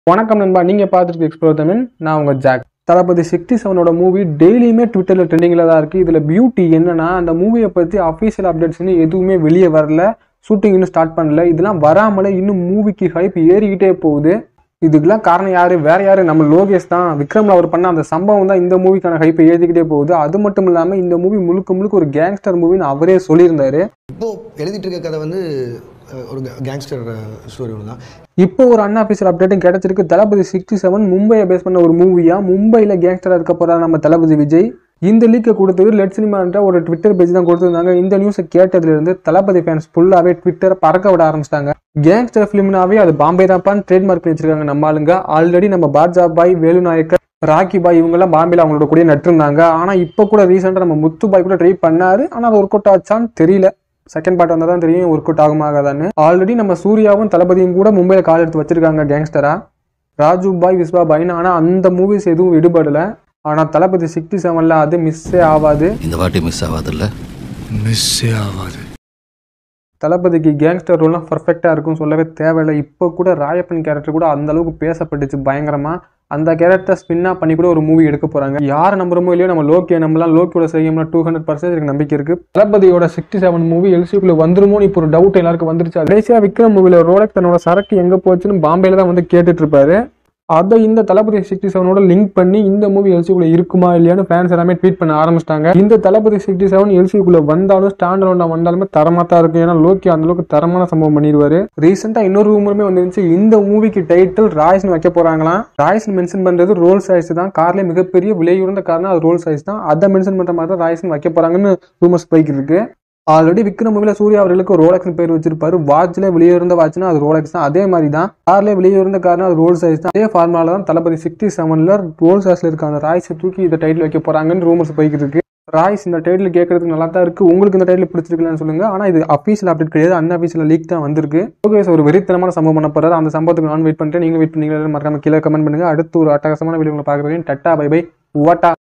வணக்கம் நண்பா நீங்க பார்த்துட்டு எக்ஸ்ப்ளோர் தமிழ் நான் உங்க ஜாக் தளபதி சிக்ஸ்டி செவனோட மூவி டெய்லியுமே ட்விட்டர்ல ட்ரெண்டிங்ல தான் இருக்கு இதுல பியூட்டி என்னன்னா அந்த மூவியை பத்தி அஃபீஷியல் அப்டேட்ஸ்னு எதுவுமே வெளியே வரல ஷூட்டிங் இன்னும் ஸ்டார்ட் பண்ணல இதெல்லாம் வராமலே இன்னும் மூவிக்கு ஹைப் ஏறிக்கிட்டே போகுது இதுக்கெல்லாம் காரணம் யாரு வேற யாரு நம்ம லோகேஷ் தான் விக்ரம்ல அவர் பண்ண அந்த சம்பவம் தான் இந்த மூவிக்கான ஹைப்பை ஏற்றிக்கிட்டே போகுது அது மட்டும் இல்லாம இந்த மூவி முழுக்க முழுக்க ஒரு கேங்ஸ்டர் மூவின்னு அவரே சொல்லியிருந்தாரு இப்போ எழுதிட்டு இருக்க கதை வந்து அஹ், ஒரு கேங்ஸ்டர் ஸ்டோரி ஒன்று தான் இப்போ ஒரு அன்அஃபிஷியல் அப்டேட்டும் கிடைச்சிருக்கு தளபதி சிக்ஸ்டி செவன் மும்பையை பேஸ் பண்ண ஒரு மூவியா மும்பையில் கேங்ஸ்டராக இருக்க போறாரு நம்ம தளபதி விஜய் இந்த லீக்கை கொடுத்தது லெட் சினிமான்ற ஒரு ட்விட்டர் பேஜ் தான் கொடுத்துருந்தாங்க இந்த நியூஸை கேட்டதுலேருந்து தளபதி ஃபேன்ஸ் ஃபுல்லாகவே ட்விட்டரை பறக்க விட ஆரம்பிச்சிட்டாங்க கேங்ஸ்டர் ஃபிலிம்னாவே அது பாம்பே தான்ப்பான்னு ட்ரேட்மார்க் பண்ணி வச்சிருக்காங்க நம்ம ஆளுங்க ஆல்ரெடி நம்ம பாஜா பாய் வேலு நாயக்கர் ராக்கி பாய் இவங்கெல்லாம் பாம்பேல அவங்களோட கூட நட்டிருந்தாங்க ஆனால் இப்போ கூட ரீசெண்டாக நம்ம முத்து பாய் கூட ட்ரை பண்ணாரு ஆனால் அது ஒர்க் அவுட் ஆச்சான்னு தெரியல செகண்ட் பார்ட் வந்தால் தான் தெரியும் ஒர்க் அவுட் ஆகுமா ஆகாதான்னு ஆல்ரெடி நம்ம சூர்யாவும் தளபதியும் கூட மும்பையில் கால் எடுத்து வச்சிருக்காங்க கேங்ஸ்டரா ராஜு பாய் விஸ்வா பாய்னு ஆனால் அந்த மூவிஸ் எதுவும் விடுபடலை ஆனால் தளபதி சிக்ஸ்டி செவனில் அது மிஸ்ஸே ஆகாது இந்த வாட்டி மிஸ் ஆகாதுல்ல மிஸ்ஸே ஆகாது தளபதிக்கு கேங்ஸ்டர் ரோல்லாம் பர்ஃபெக்டாக இருக்கும் சொல்லவே தேவையில்லை இப்போ கூட ராயப்பன் கேரக்டர் கூட அந்த அளவுக்கு பேசப்பட்டுச்சு பயங்கரமா அந்த கேரக்டர் ஸ்பின்னா பண்ணி கூட ஒரு மூவி எடுக்க போறாங்க யார் நம்புறமோ இல்லையோ நம்ம லோக்கியை நம்பலாம் லோக்கியோட செய்யணும்னா டூ ஹண்ட்ரட் பர்சன்ட் எனக்கு நம்பிக்கை இருக்கு தளபதியோட சிக்ஸ்டி செவன் மூவி எல்சிக்குள்ள வந்துருமோன்னு இப்போ ஒரு டவுட் எல்லாருக்கும் வந்துருச்சு கடைசியா விக்ரம் மூவில ரோலக் தன்னோட சரக்கு எங்க போச்சுன்னு பாம்பேல தான் வந்து கேட்டுட்டு இருப்பாரு அதை இந்த தளபதி சிக்ஸ்டி செவனோட லிங்க் பண்ணி இந்த மூவி எல்சிக்குள்ள இருக்குமா இல்லையான்னு ஃபேன்ஸ் எல்லாமே ட்வீட் பண்ண ஆரம்பிச்சிட்டாங்க இந்த தளபதி சிக்ஸ்டி செவன் எல்சிக்குள்ள வந்தாலும் ஸ்டாண்ட் அலோனா வந்தாலுமே தரமா தான் இருக்கும் ஏன்னா லோக்கி அந்த அளவுக்கு தரமான சம்பவம் பண்ணிடுவாரு ரீசெண்டா இன்னொரு ரூமருமே வந்துருந்துச்சு இந்த மூவிக்கு டைட்டில் ராய்ஸ்னு வைக்க போறாங்களாம் ராய்ஸ்னு மென்ஷன் பண்றது ரோல் சைஸ் தான் கார்ல மிகப்பெரிய விலையுறந்த காரணம் அது ரோல் சைஸ் தான் அதை மென்ஷன் பண்ற மாதிரி தான் ராய்ஸ்னு வைக்க போறாங்கன்னு ரூமர்ஸ் போய்க்கு இருக்கு ஆல்ரெடி விக்ரம் மூவில சூர்யா அவர்களுக்கு ரோலக்ஸ் பேர் வச்சிருப்பாரு வாட்ச்ல வெளியே இருந்த வாட்ச்னா அது ரோலக்ஸ் தான் அதே மாதிரி தான் கார்ல வெளியே இருந்த காரணம் அது ரோல் சைஸ் தான் அதே ஃபார்முலால தான் தளபதி சிக்ஸ்டி செவன்ல ரோல் சைஸ்ல இருக்க அந்த ராய்ஸை தூக்கி இந்த டைட்டில் வைக்க போறாங்கன்னு ரூமர்ஸ் போய்கிட்டு இருக்கு ராய்ஸ் இந்த டைட்டில் கேட்கறதுக்கு நல்லா தான் இருக்கு உங்களுக்கு இந்த டைட்டில் பிடிச்சிருக்கலாம்னு சொல்லுங்க ஆனா இது அஃபீஷியல் அப்டேட் கிடையாது அன் அஃபீஷியல் லீக் தான் வந்திருக்கு லோகேஷ் ஒரு வெறித்தனமான சம்பவம் பண்ண போறாரு அந்த சம்பவத்துக்கு நான் வெயிட் பண்ணிட்டு நீங்க வெயிட் பண்ணீங்க மறக்காம கீழே கமெண்ட் பண்ணுங்க அடுத்து ஒரு அட்டகாசமான வீடியோ உங்களை பார்க்குறேன் டட்டா பை பை வாட்டா